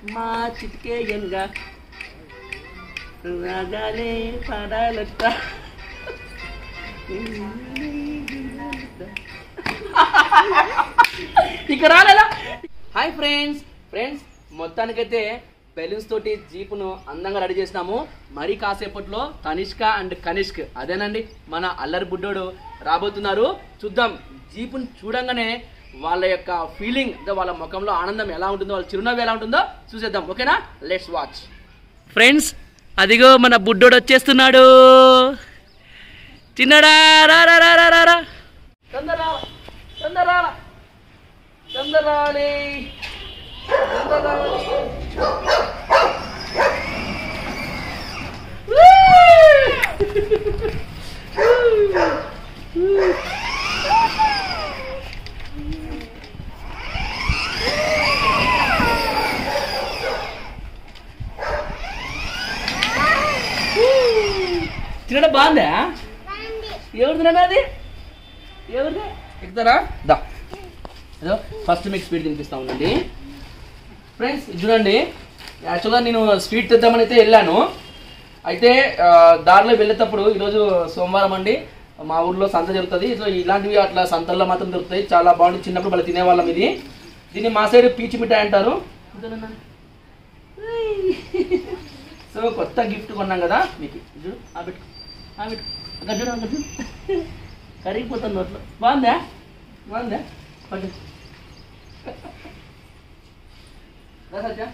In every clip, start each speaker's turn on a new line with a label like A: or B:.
A: మా చిటికేయన్గా రాగాలే పాడాలట ఇక రాలేదా హాయ్ ఫ్రెండ్స్ ఫ్రెండ్స్ మొత్తానికైతే బెలూన్స్ తోటి జీపును అందంగా రెడీ చేసినాము మరి కాసేపట్లో తనిష్క అండ్ కనిష్క్ అదేనండి మన అల్లరి బుడ్డోడు రాబోతున్నారు చూద్దాం జీపుని చూడంగానే వాళ్ళ యొక్క ఫీలింగ్ అంటే వాళ్ళ ముఖంలో ఆనందం ఎలా ఉంటుందో వాళ్ళ చిరునవ్వు ఎలా ఉంటుందో చూసేద్దాం ఓకేనా లెట్స్ వాచ్ ఫ్రెండ్స్ అదిగో మన బుడ్డోడు వచ్చేస్తున్నాడు చిన్నడా రా రా రా రా రా రా తొందరరా తొందరరా తొందరాలి చిన్న బాగుందా ఎవరిది నాన్న అది ఎవరిది ఎక్కుతారా దా ఏదో ఫస్ట్ మీకు స్వీట్ తినిపిస్తా ఉండండి ఫ్రెండ్స్ ఇది చూడండి యాక్చువల్గా నేను స్వీట్ తెద్దామని అయితే వెళ్ళాను అయితే ఆ, దారిలో వెళ్ళేటప్పుడు ఈరోజు సోమవారం అండి మా ఊర్లో సంత జరుగుతుంది సో ఇలాంటివి అట్లా సంతల్లో మాత్రం దొరుకుతాయి చాలా బాగుంటుంది చిన్నప్పుడు వాళ్ళు తినేవాళ్ళం ఇది దీన్ని మా సైడ్ పీచి మిఠాయి అంటారు ఇదేనన్నా? సో కొత్త గిఫ్ట్ కొన్నాం కదా మీకు ఇది చూడు ఆ పెట్టు ఆ పెట్టు అక్కడ చూడు అక్కడ చూడు కరిగిపోతుంది నోట్లో బాగుందా బాగుందా పట్టు రా సత్య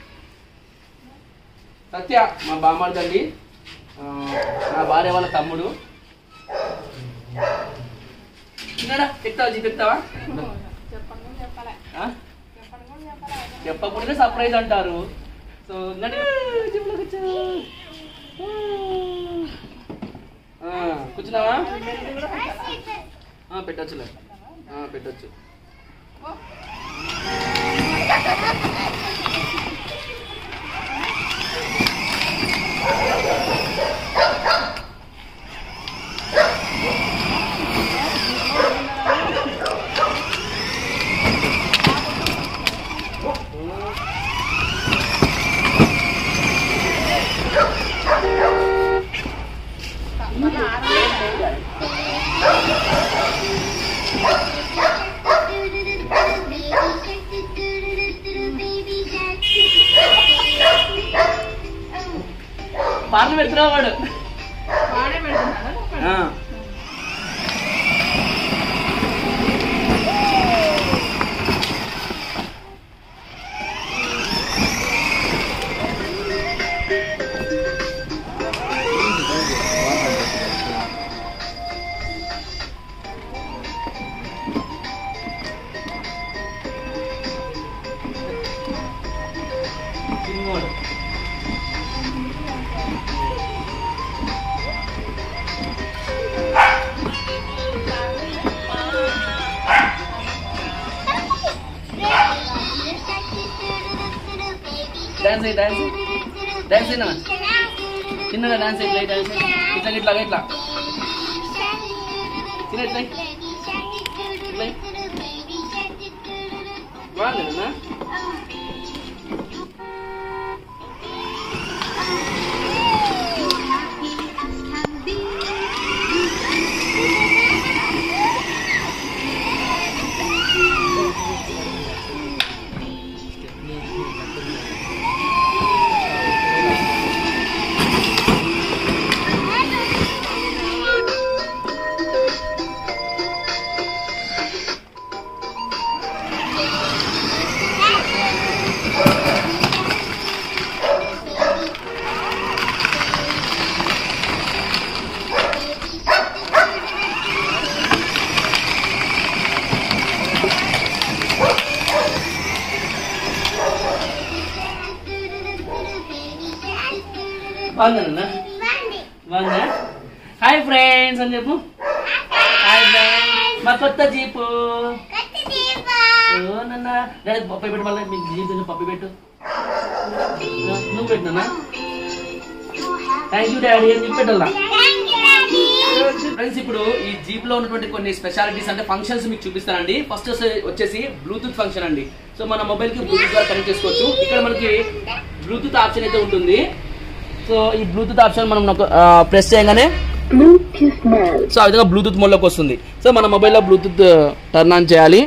A: సత్య మా బామ్మర్దండి ఆ, నా భార్య వాళ్ళ తమ్ముడు చిన్నడా చెప్తావా చెప్తావా ఆ? చెప్పకుండా సర్ప్రైజ్ అంటారు సో ఇంకంటే జిమ్లో కూర్చో ఆ, కూర్చున్నావా ఆ, పెట్టొచ్చులే ఆ, పెట్టొచ్చు పాటలు పెడుతున్నావు వాడు ఆ. చిన్నోడు. డాన్స్ అయ్యి డాన్స్ డాన్స్ అయినా చిన్నగా డాన్స్ ఇట్లా డాన్స్ ఇట్లా ఇట్లా ఇట్లా చిన్న ఇట్లా ఇట్లా బాగుంది బాగుందన్న బాగుందా హాయ్ ఫ్రెండ్స్ అని చెప్పు హాయ్ ఫ్రెండ్స్ మా కొత్త జీపు ఓ నాన్న డాడీ పప్పి పెట్టు మళ్ళీ మీకు జీప్ కొంచెం పప్పి పెట్టు నువ్వు పెట్టినా థ్యాంక్ యూ డాడీ అని చెప్పి పెట్టాలా ఫ్రెండ్స్ ఇప్పుడు ఈ జీప్ లో ఉన్నటువంటి కొన్ని స్పెషాలిటీస్ అంటే ఫంక్షన్స్ మీకు చూపిస్తానండి ఫస్ట్ వచ్చేసి బ్లూటూత్ ఫంక్షన్ అండి సో మన మొబైల్ కి బ్లూటూత్ ద్వారా కనెక్ట్ చేసుకోవచ్చు ఇక్కడ మనకి బ్లూటూత్ ఆప్షన్ అయితే ఉంటుంది సో ఈ బ్లూటూత్ ఆప్షన్ మనం ప్రెస్ చేయగానే
B: Bluetooth mode.
A: సో ఆ విధంగా బ్లూటూత్ మోడ్లోకి వస్తుంది సో మన మొబైల్లో బ్లూటూత్ టర్న్ ఆన్ చేయాలి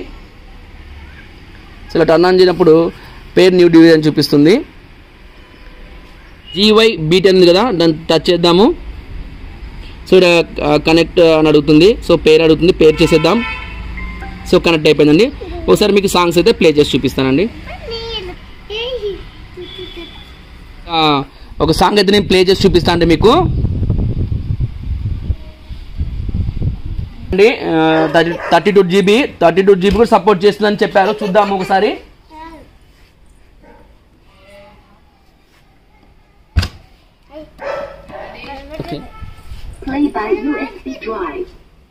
A: సో ఇలా టర్న్ ఆన్ చేసినప్పుడు పేర్ న్యూ డివైజ్ అని చూపిస్తుంది జీవై బీట్ ఉంది కదా దాన్ని టచ్ చేద్దాము సో ఇక్కడ కనెక్ట్ అని అడుగుతుంది సో పేరు అడుగుతుంది పేరు చేసేద్దాం సో కనెక్ట్ అయిపోయిందండి ఒకసారి మీకు సాంగ్స్ అయితే ప్లే చేసి చూపిస్తానండి ఆ, ఒక సాంగ్ అయితే నేను ప్లే చేసి చూపిస్తాను అండి మీకు అండి thirty two GB thirty two GB కూడా సపోర్ట్ చేస్తుందని చెప్పారు చూద్దాము ఒకసారి
B: Play by USB drive.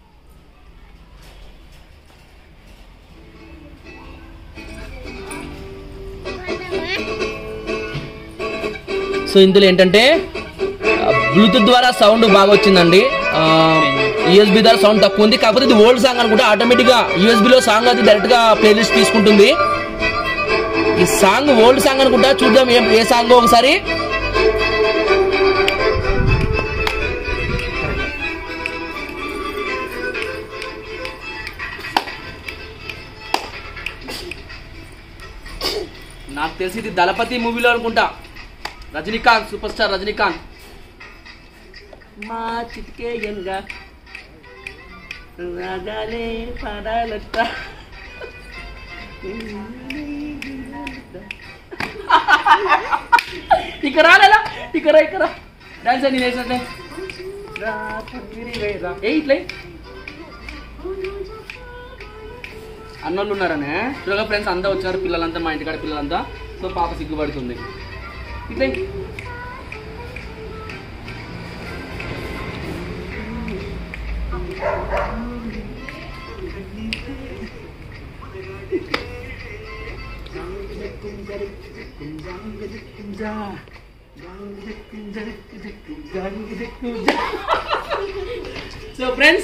A: So ఇందులో ఏంటంటే బ్లూటూత్ ద్వారా సౌండ్ బాగా వచ్చిందండి యూఎస్బి ద్వారా సౌండ్ తక్కువ ఉంది కాకపోతే ఇది ఓల్డ్ సాంగ్ అనుకుంటే ఆటోమేటిక్గా యూఎస్బిలో సాంగ్ అది డైరెక్ట్గా ప్లేలిస్ట్ తీసుకుంటుంది ఈ సాంగ్ ఓల్డ్ సాంగ్ అనుకుంటా చూద్దాం ఏ ఏ సాంగ్ ఒకసారి నాకు తెలిసి ఇది దళపతి మూవీలో అనుకుంటా రజనీకాంత్ సూపర్ స్టార్ రజనీకాంత్ మా చిటికే ఎంగా రాగాలే పాడాలట ఇక్కడ రాలేలా ఇక్కడ రా ఇక్కడ డాన్స్ అని వేసినట్లే రా పక్కిరి వే రా. ఏ ఇట్లే అన్నోళ్ళు ఉన్నారనే చూడగా ఫ్రెండ్స్ అంతా వచ్చారు పిల్లలంతా మా ఇంటికాడ పిల్లలంతా సో పాప సిగ్గుపడుతుంది ఇట్లే సో ఫ్రెండ్స్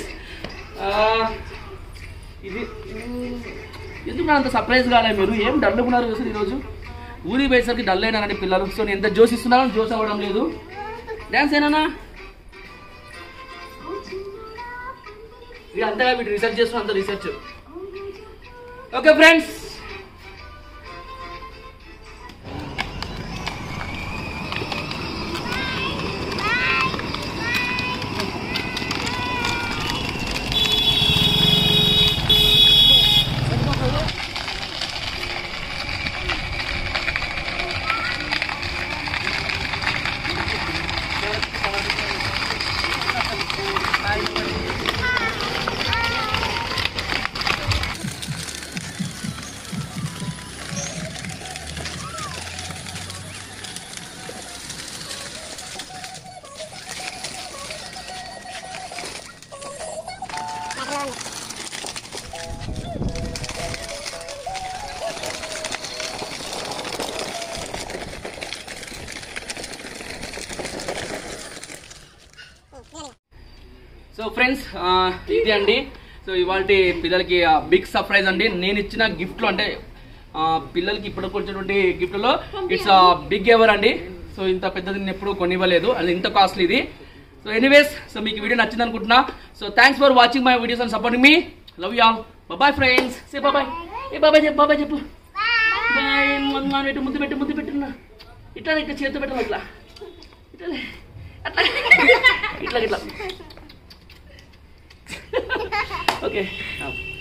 A: ఇది ఎందుకు అంత సర్ప్రైజ్ కాలే మీరు ఏం డల్లుకున్నారు అసలు ఈరోజు ఊరికి పోయేసరికి డల్ అయినారండి పిల్లలు సో నేను ఎంత జోస్ ఇస్తున్నాను జోస్ అవ్వడం లేదు డ్యాన్స్ ఏనా ఇది అంతగా వీటి రీసెర్చ్ చేస్తున్నా అంత research okay friends so friends ఇది అండి సో ఇవాళ పిల్లలకి బిగ్ సర్ప్రైజ్ అండి నేను ఇచ్చిన గిఫ్ట్లో అంటే ఆ, పిల్లలకి ఇప్పుడు వచ్చినటువంటి గిఫ్ట్లో ఇట్స్ బిగ్ ఎవర్ అండి సో ఇంత పెద్దది నేను ఎప్పుడు కొనివ్వలేదు అది ఇంత కాస్ట్లీ ఇది సో ఎనీవేస్ సో మీకు వీడియో నచ్చింది అనుకుంటున్నా so thanks for watching my videos and supporting మీ love you all bye friends say bye bye ఏ బాబాయ్ చెప్పు బాబాయ్ చెప్పు బాయ్ పెట్టు ముద్దు పెట్టు ముద్దు పెట్టున్నా ఇట్లా ఇట్లా చేతి పెట్టాలి ఇట్లా ఇట్లా అట్లా ఇట్లా ఇట్లా ఓకే